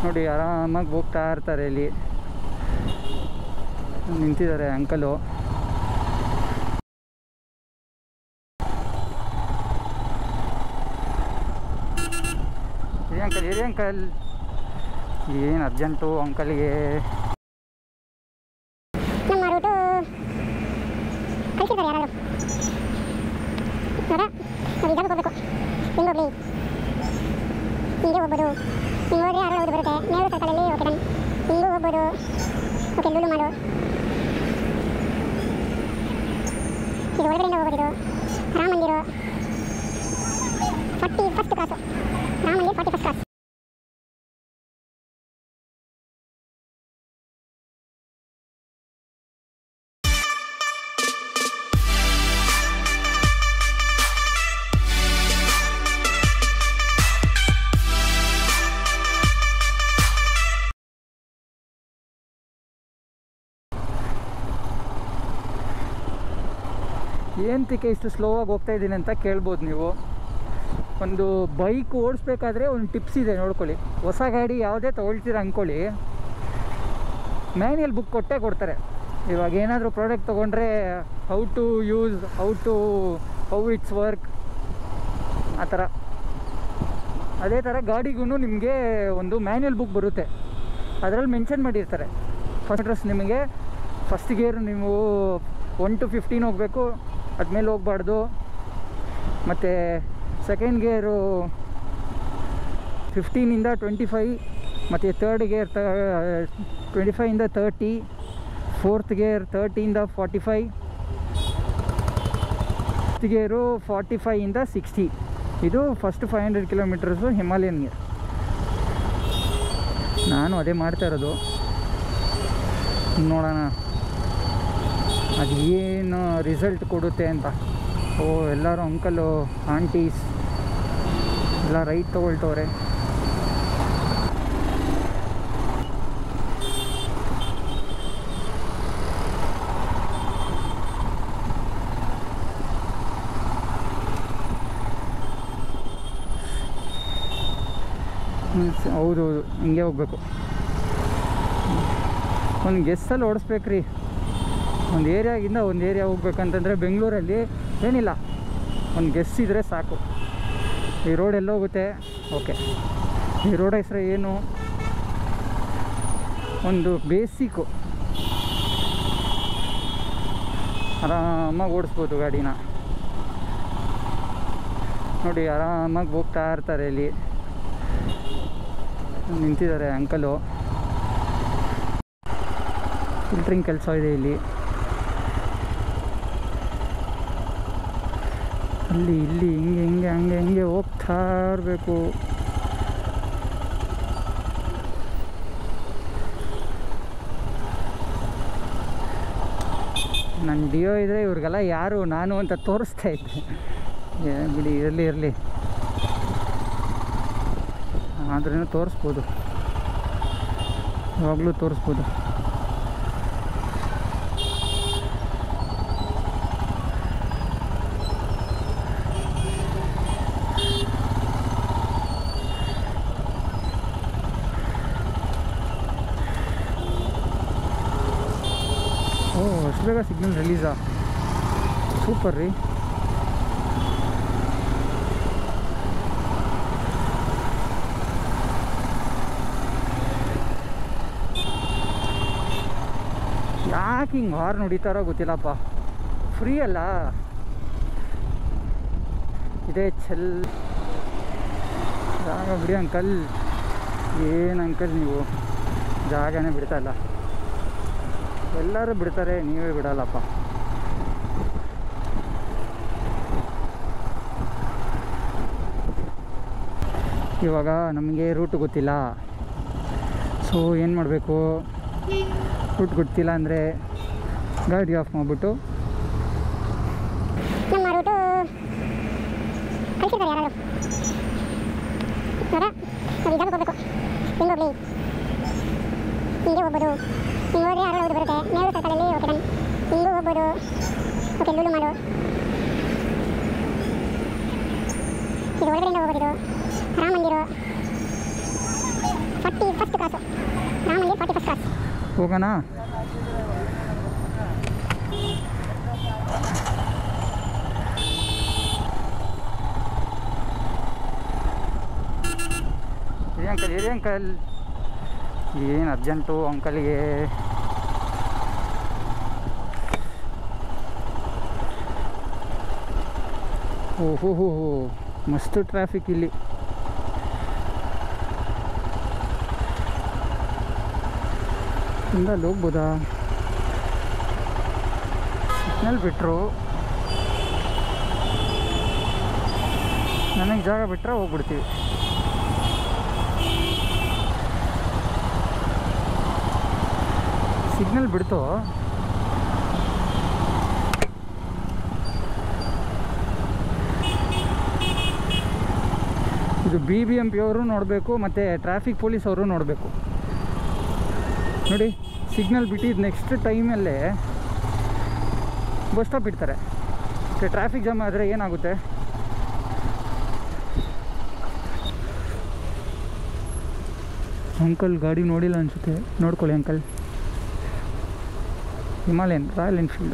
ನೋಡಿ ಆರಾಮಾಗಿ ಹೋಗ್ತಾ ಇರ್ತಾರೆ ಇಲ್ಲಿ ನಿಂತಿದ್ದಾರೆ ಅಂಕಲು ಇರಿ ಅಂಕಲ್ ಇರಿ ಅಂಕಲ್ ಏನು ಅರ್ಜೆಂಟು ಅಂಕಲ್ಗೆ ನಮ್ಮ ರೂಟು ಕಳಿಸಿರ್ತಾರೆ ಯಾರಾದರೂ ನೋಡ ನಾವು ಇದಾಗ ಹೋಗ್ಬೇಕು ಹಿಂಗೆ ಹೋಗ್ಲಿ ಹಿಂಗೆ ಹೋಗ್ಬೋದು ಹಿಂಗೆ ಹೋದ್ರೆ ಯಾರು ಹೌದು ಬರುತ್ತೆ ನೇರು ಸರ್ಕಲಲ್ಲಿ ಓಕೆ ಡನ್ ಹಿಂಗೂ ಹೋಗ್ಬೋದು ಓಕೆ ಲೂಲು ಮಾಡು ಇದು ಒಳಗಡೆಯಿಂದ ಹೋಗೋದು ಇದು Rama Mandira forty first class Rama Mandira forty first class ಏನಕ್ಕೆ ಇಷ್ಟು ಸ್ಲೋ ಆಗಿ ಹೋಗ್ತಾ ಇದ್ದೀನಿ ಅಂತ ಕೇಳ್ಬೋದು ನೀವು ಒಂದು ಬೈಕ್ ಓಡಿಸ್ಬೇಕಾದ್ರೆ ಒಂದು ಟಿಪ್ಸ್ ಇದೆ ನೋಡ್ಕೊಳ್ಳಿ ಹೊಸ ಗಾಡಿ ಯಾವುದೇ ತೊಗೊಳ್ತೀರ ಅಂದ್ಕೊಳ್ಳಿ ಮ್ಯಾನ್ಯಲ್ ಬುಕ್ ಕೊಟ್ಟೇ ಕೊಡ್ತಾರೆ ಇವಾಗ ಏನಾದರೂ ಪ್ರಾಡಕ್ಟ್ ತೊಗೊಂಡ್ರೆ how to use how to how it's work ಆ ಥರ ಅದೇ ಥರ ಗಾಡಿಗೂ ನಿಮಗೆ ಒಂದು ಮ್ಯಾನ್ಯಲ್ ಬುಕ್ ಬರುತ್ತೆ ಅದರಲ್ಲಿ ಮೆನ್ಷನ್ ಮಾಡಿರ್ತಾರೆ ಫಸ್ಟ್ ಡ್ರೆಸ್ ನಿಮಗೆ ಫಸ್ಟ್ ಗೇರ್ ನೀವು ಒನ್ ಟು ಫಿಫ್ಟೀನ್ ಹೋಗಬೇಕು ಅದ್ಮೇಲೆ ಹೋಗ್ಬಾರ್ದು ಮತ್ತು ಸೆಕೆಂಡ್ ಗೇರು ಫಿಫ್ಟೀನಿಂದ ಟ್ವೆಂಟಿ ಫೈ ಮತ್ತು ತರ್ಡ್ ಗೇರ್ ತ ಟ್ವೆಂಟಿ ಫೈಯಿಂದ ತರ್ಟಿ ಫೋರ್ತ್ ಗೇರ್ ತರ್ಟಿಯಿಂದ forty five fifth gear forty ಫೈಯಿಂದ ಸಿಕ್ಸ್ಟಿ ಇದು first five hundred kilometres Himalayan gear ನಾನು ಅದೇ ಮಾಡ್ತಾ ಇರೋದು ನೋಡೋಣ ಅದು ಏನು ರಿಸಲ್ಟ್ ಕೊಡುತ್ತೆ ಅಂತ ಓ ಎಲ್ಲರೂ ಅಂಕಲು ಆಂಟೀಸ್ ಎಲ್ಲ ರೈಟ್ ತೊಗೊಳ್ತವ್ರೆ ಹ್ಮ್, ಸ- ಹೌದು ಹೌದು ಹಿಂಗೆ ಹೋಗ್ಬೇಕು ಒಂದು ಗೆಸ್ಸಲ್ಲಿ ಓಡಿಸ್ಬೇಕ್ರಿ ಒಂದು ಏರಿಯಾಗಿಂದ ಒಂದು ಏರಿಯಾ ಹೋಗ್ಬೇಕಂತಂದರೆ ಬೆಂಗಳೂರಲ್ಲಿ ಏನಿಲ್ಲ ಒಂದು ಗೆಸ್ ಇದ್ದರೆ ಸಾಕು ಈ ರೋಡ್ ಎಲ್ಲ ಹೋಗುತ್ತೆ ಓಕೆ ಈ ರೋಡ್ ಹೆಸರು ಏನು ಒಂದು ಬೇಸಿಕ್ಕು ಆರಾಮಾಗಿ ಓಡಿಸ್ಬೋದು ಗಾಡಿನ ನೋಡಿ ಆರಾಮಾಗಿ ಹೋಗ್ತಾ ಇರ್ತಾರೆ ಇಲ್ಲಿ ನಿಂತಿದ್ದಾರೆ ಅಂಕಲು ಫಿಲ್ಟ್ರಿಂಗ್ ಕೆಲಸ ಇದೆ ಇಲ್ಲಿ ಅಲ್ಲಿ ಇಲ್ಲಿ ಹಿಂಗೆ ಹಿಂಗೆ ಹಂಗೆ ಹಿಂಗೆ ಹೋಗ್ತಾ ಇರಬೇಕು ನನ್ನ ಡಿಯೋ ಇದ್ರೆ ಇವ್ರಿಗೆಲ್ಲ ಯಾರು ನಾನು ಅಂತ ತೋರಿಸ್ತಾ ಇದ್ದೆ ಏ ಬಿಡಿ ಇರಲಿ ಇರಲಿ ಆದ್ರೂ ತೋರಿಸ್ಬೋದು ಯಾವಾಗಲೂ ತೋರಿಸ್ಬೋದು ಓ ಅಷ್ಟು ಬೇಗ ಸಿಗ್ನಲ್ ರಿಲೀಸಾ ಸೂಪರ್ ರೀ ಯಾಕೆ ಹಿಂಗೆ ಹಾರ್ನ್ ಹೊಡಿತಾರೋ ಗೊತ್ತಿಲ್ಲಪ್ಪ ಫ್ರೀ ಅಲ್ಲ ಇದೇ ಚೆಲ್ ಜಾಗ ಬಿಡಿ ಅಂಕಲ್ ಏನು ಅಂಕಲ್ ನೀವು ಜಾಗನೇ ಬಿಡ್ತಾ ಇಲ್ಲ ಎಲ್ಲರೂ ಬಿಡ್ತಾರೆ ನೀವೇ ಬಿಡಲ್ಲಪ್ಪ ಇವಾಗ ನಮಗೆ ರೂಟ್ ಗೊತ್ತಿಲ್ಲ ಸೊ ಏನು ಮಾಡಬೇಕು ರೂಟ್ ಗೊತ್ತಿಲ್ಲ ಅಂದರೆ ಗಾಡಿ ಆಫ್ ಮಾಡಿಬಿಟ್ಟು ನಮ್ಮ ರೂಟು ಕಳಿಸಿರ್ತಾರೆ ಯಾರಾದರೂ ನೋಡ ನಾವು ಇದಾಗ ಹೋಗ್ಬೇಕು ಹಿಂಗೆ ಹೋಗ್ಲಿ ಹಿಂಗೆ ಹೋಗ್ಬೋದು ಹಿಂಗೆ ಹೋದ್ರೆ ಯಾರು ಹೌದು ಬರುತ್ತೆ ನೇರು ಸರ್ಕಲಲ್ಲಿ ಓಕೆ ಡನ್ ಹಿಂಗೂ ಹೋಗ್ಬೋದು ಓಕೆ ಲೂಲು ಮಾಡು ಇದು ಒಳಗಡೆಯಿಂದ ಹೋಗೋದು ಇದು Rama Mandira forty forty first cross ರಾಮಲ್ಲಿ ಫಾರ್ಟಿ ಫಸ್ಟ್ ಕ್ರಾಸ್ ಹೋಗೋಣ ಇರಿ ಅಂಕಲ್ ಇರಿ ಅಂಕಲ್ ಏನು ಅರ್ಜೆಂಟು ಅಂಕಲ್ಗೆ ಓಹೋ ಹೋ ಹೋ ಮಸ್ತ್ ಟ್ರಾಫಿಕ್ ಇಲ್ಲಿ ಇಂದ ಅಲ್ಲಿ ಹೋಗ್ಬೋದಾ ಸಿಗ್ನಲ್ ಬಿಟ್ಟರು ನನಗೆ ಜಾಗ ಬಿಟ್ಟರೆ ಹೋಗ್ಬಿಡ್ತೀವಿ ಸಿಗ್ನಲ್ ಬಿಡ್ತು ಇದು ಬಿ ಬಿ ಎಂ ಪಿ ಅವರು ನೋಡಬೇಕು ಮತ್ತು ಟ್ರಾಫಿಕ್ ಪೊಲೀಸ್ ಅವರು ನೋಡಬೇಕು ನೋಡಿ ಸಿಗ್ನಲ್ ಬಿಟ್ಟಿದ್ದು ನೆಕ್ಸ್ಟ್ ಟೈಮಲ್ಲೇ ಬಸ್ ಸ್ಟಾಪ್ ಇಡ್ತಾರೆ ಟ್ರಾಫಿಕ್ ಜಾಮ್ ಆದರೆ ಏನಾಗುತ್ತೆ ಅಂಕಲ್ ಗಾಡಿ ನೋಡಿಲ್ಲ ಅನಿಸುತ್ತೆ ನೋಡ್ಕೊಳ್ಳಿ ಅಂಕಲ್ ಹಿಮಾಲಯನ್ ರಾಯಲ್ ಎನ್ಫೀಲ್ಡ್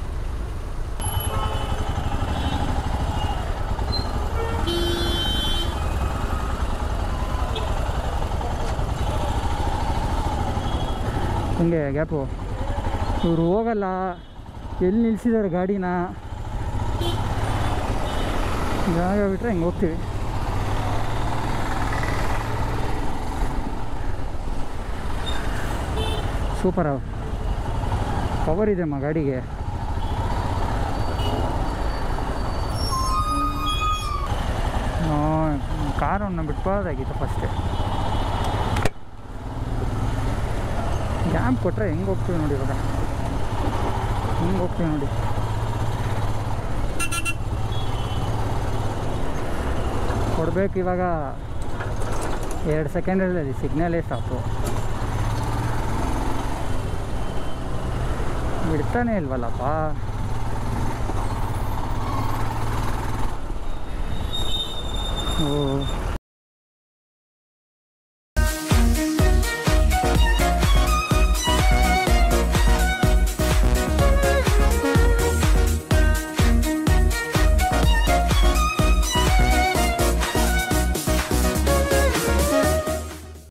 ಹಿಂಗೆ ಗ್ಯಾಪು ಇವರು ಹೋಗಲ್ಲ ಎಲ್ಲಿ ನಿಲ್ಸಿದ್ದಾರೆ ಗಾಡಿನ ಜಾಗ ಬಿಟ್ಟರೆ ಹಿಂಗೆ ಹೋಗ್ತೀವಿ ಸೂಪರ್ ಅವ ಪವರ್ ಇದೆ ಅಮ್ಮ ಗಾಡಿಗೆ ಕಾರನ್ನು ಬಿಟ್ಬೋದಾಗಿತ್ತು ಫಸ್ಟೇ ಗ್ಯಾಪ್ ಕೊಟ್ಟರೆ ಹೆಂಗೆ ಹೋಗ್ತೀವಿ ನೋಡಿ ಇವಾಗ ಹಿಂಗೆ ಹೋಗ್ತೀವಿ ನೋಡಿ ಕೊಡ್ಬೇಕು ಇವಾಗ ಎರಡು ಸೆಕೆಂಡಲ್ಲಿ ಸಿಗ್ನಲೇ ಸ್ಟಾಪು ಬಿಡ್ತಾನೆ ಇಲ್ವಲ್ಲಪ್ಪ ಓ